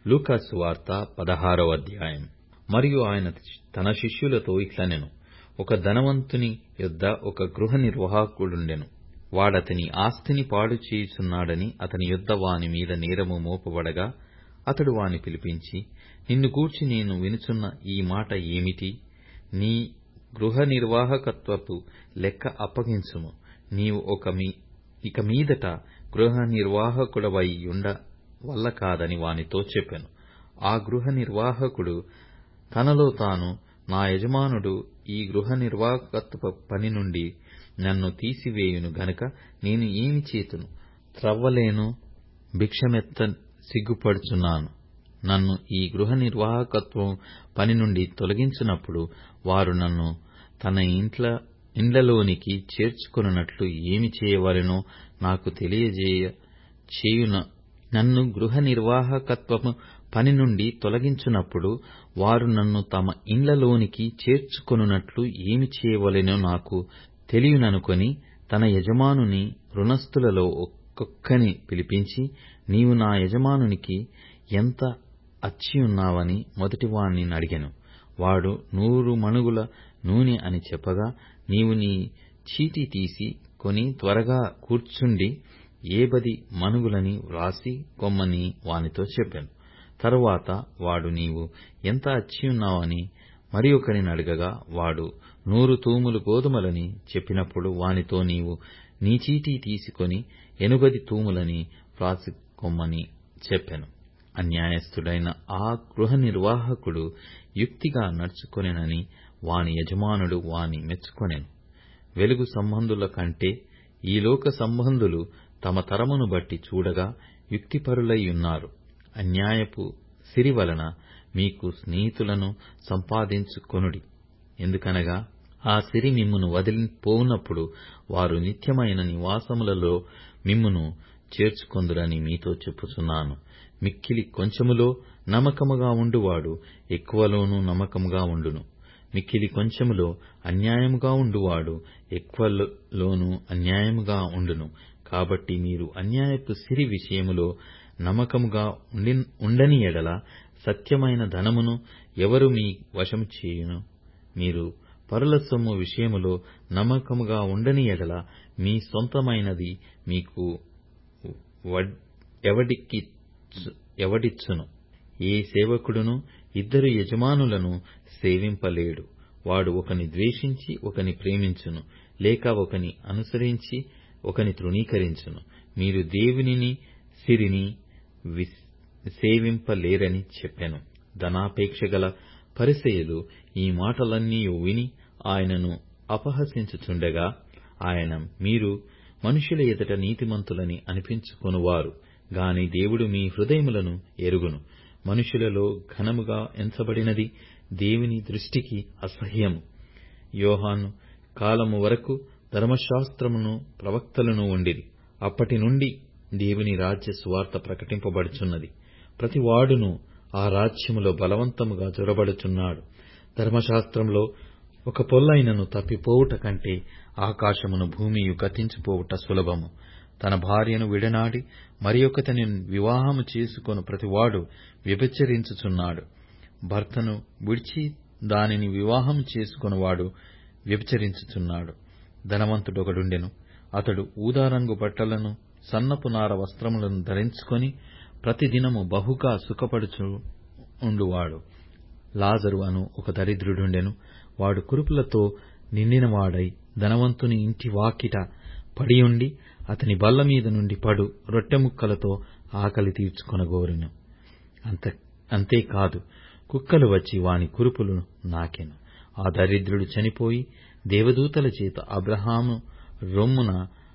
లూకాసు వార్త పదహారవ అధ్యాయం మరియు ఆయన తన శిష్యులతో ఇట్లనెను ఒక ధనవంతుని యొద్ద ఒక గృహ నిర్వాహకుడుండెను వాడతని ఆస్తిని పాడు చేయుచున్నాడని అతని యొద్ద వాని మీద నేరము మోపబడగా అతడు వాని పిలిపించి నిన్ను గూర్చి నేను వినుచున్న ఈ మాట ఏమిటి నీ గృహ నిర్వాహకత్వపు లెక్క అప్పగించుము నీవు ఇక మీదట గృహ నిర్వాహకుడవై యుండ వల్ల కాదని వానితో చెప్పెను ఆ గృహ నిర్వాహకుడు తనలో తాను నా యజమానుడు ఈ గృహ నిర్వాహకత్వపు పని నుండి నన్ను తీసివేయును గనుక నేను ఏమి చేతును త్రవ్వలేను భిక్షమెత్త సిగ్గుపడుచున్నాను నన్ను ఈ గృహ నిర్వాహకత్వపు పని నుండి తొలగించినప్పుడు వారు నన్ను తన ఇండ్లలోనికి చేర్చుకొనున్నట్లు ఏమి చేయవలెనో నాకు తెలియజేయ చేయున నన్ను గృహ నిర్వాహకత్వపు పని నుండి తొలగించునప్పుడు వారు నన్ను తమ ఇండ్లలోనికి చేర్చుకొనున్నట్లు ఏమి చేయవలెనో నాకు తెలియుననుకొని తన యజమానుని రుణస్థులలో ఒక్కొక్కని పిలిపించి నీవు నా యజమానునికి ఎంత అచ్చియున్నావని మొదటివాణ్ణి నడిగెను వాడు నూరు మణుగుల నూనె అని చెప్పగా నీవు నీ చీటి తీసి కొని త్వరగా కూర్చుండి ఏబది మణుగులని వ్రాసి కొమ్మని వానితో చెప్పెను తరువాత వాడు నీవు ఎంత అచ్చియున్నావని మరి ఒకని నడగగా వాడు నూరు తూములు గోదుమలని చెప్పినప్పుడు వానితో నీవు నీ చీటి తీసుకొని ఎనుబది తూములని వ్రాసికొమ్మని చెప్పెను అన్యాయస్థుడైన ఆ గృహ నిర్వాహకుడు యుక్తిగా నడుచుకొనెనని వాని యజమానుడు వాని మెచ్చుకొనెను వెలుగు సంబంధుల కంటే ఈ లోక సంబంధులు తమ తరమును బట్టి చూడగా యుక్తిపరులై యున్నారు అన్యాయపు సిరి వలన మీకు స్నేహితులను సంపాదించుకొనుడి ఎందుకనగా ఆ సిరి మిమ్మును వదిలి పోవునప్పుడు వారు నిత్యమైన నివాసములలో మిమ్మును చేర్చుకొందురని మీతో చెప్పుచున్నాను మిక్కిలి కొంచెములో నమ్మకముగా ఉండువాడు ఎక్కువలోనూ నమ్మకముగా ఉండును మిక్కిలి కొంచెములో అన్యాయముగా ఉండువాడు ఎక్కువలోనూ అన్యాయముగా ఉండును కాబట్టి మీరు అన్యాయపు సిరి విషయములో నమ్మకముగా ఉండని ఎడల సత్యమైన ధనమును ఎవరు మీ వశము చేయును మీరు పరుల సొమ్ము విషయములో నమ్మకముగా ఉండని ఎడల మీ సొంతమైనది మీకు ఎవడిచ్చును ఏ సేవకుడును ఇద్దరు యజమానులను సేవింపలేడు వాడు ఒకని ద్వేషించి ఒకని ప్రేమించును లేక ఒకని అనుసరించి ఒకని తృణీకరించును మీరు దేవునిని సిరిని సేవింపలేరని చెప్పెను ధనాపేక్ష గల పరిసయ్యులు ఈ మాటలన్నీయు విని ఆయనను అపహసించుచుండగా ఆయన మీరు మనుషుల ఎదుట నీతిమంతులని అనిపించుకొనువారు గాని దేవుడు మీ హృదయములను ఎరుగును మనుషులలో ఘనముగా ఎంచబడినది దేవుని దృష్టికి అసహ్యము యోహాను కాలము వరకు ధర్మశాస్త్రమును ప్రవక్తలను ఉండిరి అప్పటి నుండి దేవుని రాజ్య సువార్త ప్రకటింపబడుచున్నది ప్రతివాడును ఆ రాజ్యములో బలవంతముగా జొరబడుచున్నాడు ధర్మశాస్త్రంలో ఒక పొల్లైనను తప్పిపోవుట కంటే ఆకాశమును భూమియు గతించిపోవుట సులభము తన భార్యను విడనాడి మరి ఒకతని వివాహము చేసుకొను ప్రతివాడు వ్యభిచరించుచున్నాడు భర్తను విడిచి దానిని వివాహము చేసుకొనువాడు వ్యభిచరించుచున్నాడు ధనవంతుడొకడుండెను అతడు ఊదారంగు బట్టలను సన్నపు నార వస్త్రములను ధరించుకొని ప్రతిదినము బహుగా సుఖపడుచు ఉండువాడు లాజరు అను ఒక దరిద్రుడుండెను వాడు కురుపులతో నిండినవాడై ధనవంతుని ఇంటి వాకిట పడియుండి అతని బల్ల మీద నుండి పడు రొట్టె ముక్కలతో ఆకలి తీర్చుకొనగోరెను అంతేకాదు కుక్కలు వచ్చి వాని కురుపులు నాకెను ఆ దరిద్రుడు చనిపోయి దేవదూతల చేత అబ్రహాము రొమ్మున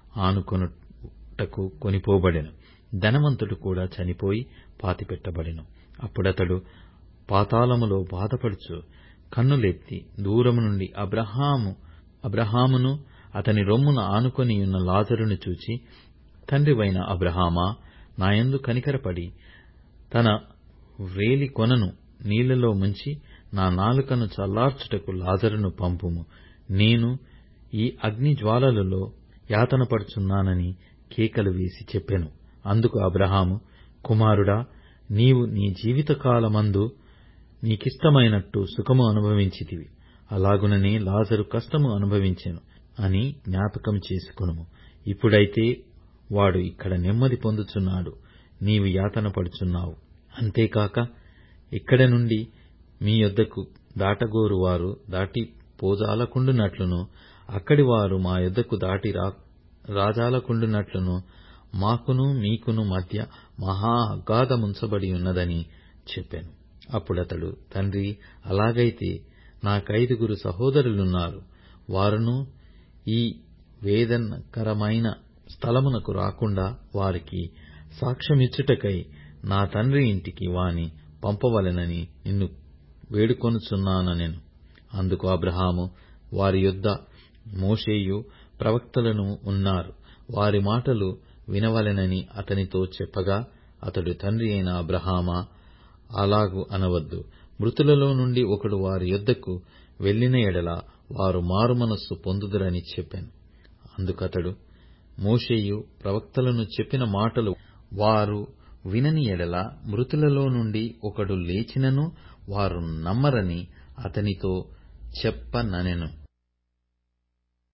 ఆనుకొనుటకు కొనిపోబడెను ధనవంతుడు కూడా చనిపోయి పాతిపెట్టబడెను అప్పుడతడు పాతాళములో బాధపడుచు కన్నులెత్తి దూరము నుండి అబ్రహాము అబ్రహామును అతని రొమ్మున ఆనుకొనియున్న లాజరును చూచి తండ్రివైన అబ్రహామా నాయందు కనికరపడి తన వ్రేలి కొనను నీళ్లలో ముంచి నా నాలుకను చల్లార్చుటకు లాజరును పంపుము నేను ఈ అగ్ని జ్వాలలలో యాతనపడుచున్నానని కేకలు వేసి చెప్పెను అందుకు అబ్రహాము కుమారుడా నీవు నీ జీవితకాలమందు నీకిష్టమైనట్టు సుఖము అనుభవించితివి అలాగుననే లాజరు కష్టము అనుభవించెను అని జ్ఞాపకం చేసుకొనుము ఇప్పుడైతే వాడు ఇక్కడ నెమ్మది పొందుచున్నాడు నీవు యాతన పడుచున్నావు అంతేకాక ఇక్కడి నుండి మీ యొద్దకు దాటగోరు వారు దాటి పోజాలకుండునట్లును అక్కడి వారు మా యొద్దకు దాటి రాజాలకుండునట్లును మాకును మీకును మధ్య మహా అగాధముంచబడి ఉన్నదని చెప్పాను అప్పుడతడు తండ్రి అలాగైతే నాకైదుగురు సహోదరులున్నారు వారును ఈ వేదనకరమైన స్థలమునకు రాకుండా వారికి సాక్ష్యమిచ్చుటకై నా తండ్రి ఇంటికి వాని పంపవలెనని నిన్ను వేడుకొనుచున్నానెను అందుకు అబ్రహాము వారి యొద్ద మోషేయు ప్రవక్తలను ఉన్నారు వారి మాటలు వినవలెనని అతనితో చెప్పగా అతడు తండ్రి అయిన అబ్రహామా అలాగు అనవద్దు మృతులలో నుండి ఒకడు వారి యొద్దకు వెళ్ళిన ఎడల వారు మారుమనస్సు పొందుదురని చెప్పాను అందుకతడు మోషేయు ప్రవక్తలను చెప్పిన మాటలు వారు వినని ఎడల మృతులలో నుండి ఒకడు లేచినను వారు నమ్మరని అతనితో చెప్పననెను